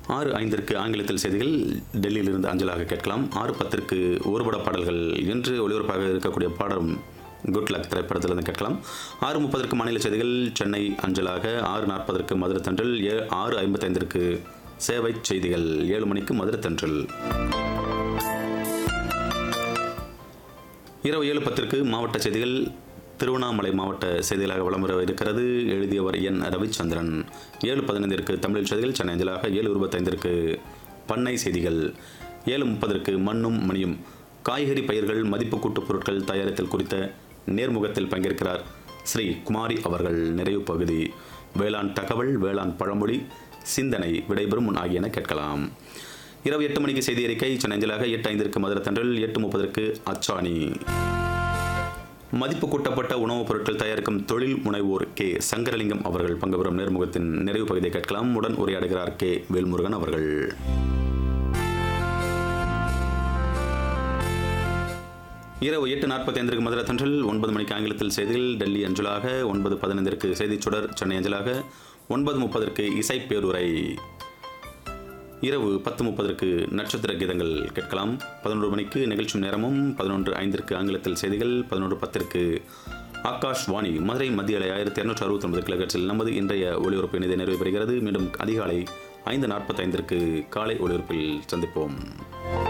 ஆறு ஐந்திற்கு ஆங்கிலத்தில் செய்திகள் டெல்லியிலிருந்து அஞ்சலாக கேட்கலாம் ஆறு பத்திற்கு ஒருபட பாடல்கள் என்று ஒளிபரப்பாக இருக்கக்கூடிய பாடம் குட் லக் திரைப்படத்திலிருந்து கேட்கலாம் ஆறு முப்பதற்கு மாநில செய்திகள் சென்னை அஞ்சலாக ஆறு நாற்பதற்கு மதுரை தன்றல் ஏ ஆறு ஐம்பத்தைந்திற்கு சேவை செய்திகள் ஏழு மணிக்கு மதுரை தன்றல் இரவு ஏழு பத்திற்கு மாவட்ட செய்திகள் திருவண்ணாமலை மாவட்ட செய்திகளாக வலம் வர இருக்கிறது எழுதியவர் என் ரவிச்சந்திரன் ஏழு பதினைந்திற்கு தமிழில் செய்திகள் சென்னை அஞ்சலாக ஏழு இருபத்தைந்திற்கு பண்ணை செய்திகள் ஏழு முப்பதற்கு மண்ணும் மணியும் காய்கறி பயிர்கள் மதிப்பு கூட்டுப் பொருட்கள் தயாரித்தல் குறித்த நேர்முகத்தில் பங்கேற்கிறார் ஸ்ரீ குமாரி அவர்கள் நிறைவு பகுதி வேளாண் தகவல் வேளாண் பழமொழி சிந்தனை விடைபெறும் முன் ஆகியன கேட்கலாம் இரவு எட்டு மணிக்கு செய்தி அறிக்கை சென்னை அஞ்சலாக எட்டு ஐந்திற்கு மதுரை தன்றல் எட்டு முப்பதற்கு அச்சாணி மதிப்பு கூட்டப்பட்ட உணவுப் பொருட்கள் தயாரிக்கும் தொழில் முனைவோர் கே சங்கரலிங்கம் அவர்கள் பங்கு பெறும் நேர்முகத்தின் நிறைவு பகுதியை கேட்கலாம் உடன் உரையாடுகிறார் கே வேல்முருகன் அவர்கள் இரவு எட்டு நாற்பத்தி ஐந்திற்கு மதுரை தன்றல் ஒன்பது மணிக்கு ஆங்கிலத்தில் செய்திகள் டெல்லி அஞ்சலாக ஒன்பது பதினைந்திற்கு செய்திச் சுடர் சென்னை அஞ்சலாக ஒன்பது முப்பதற்கு இசை பேருரை இரவு பத்து முப்பதற்கு நட்சத்திர கீதங்கள் கேட்கலாம் பதினொன்று மணிக்கு நிகழ்ச்சி நேரமும் பதினொன்று ஐந்திற்கு ஆங்கிலத்தில் செய்திகள் பதினொன்று பத்திற்கு ஆகாஷ் வாணி மதுரை மத்திய அலை ஆயிரத்தி இரநூற்றி அறுபத்தி ஒன்பது கிலோகட்ஸில் நமது இன்றைய ஒளிபரப்பு இணைய நிறைவு பெறுகிறது மீண்டும் அதிகாலை ஐந்து நாற்பத்தைந்திற்கு காலை ஒளிபரப்பில் சந்திப்போம்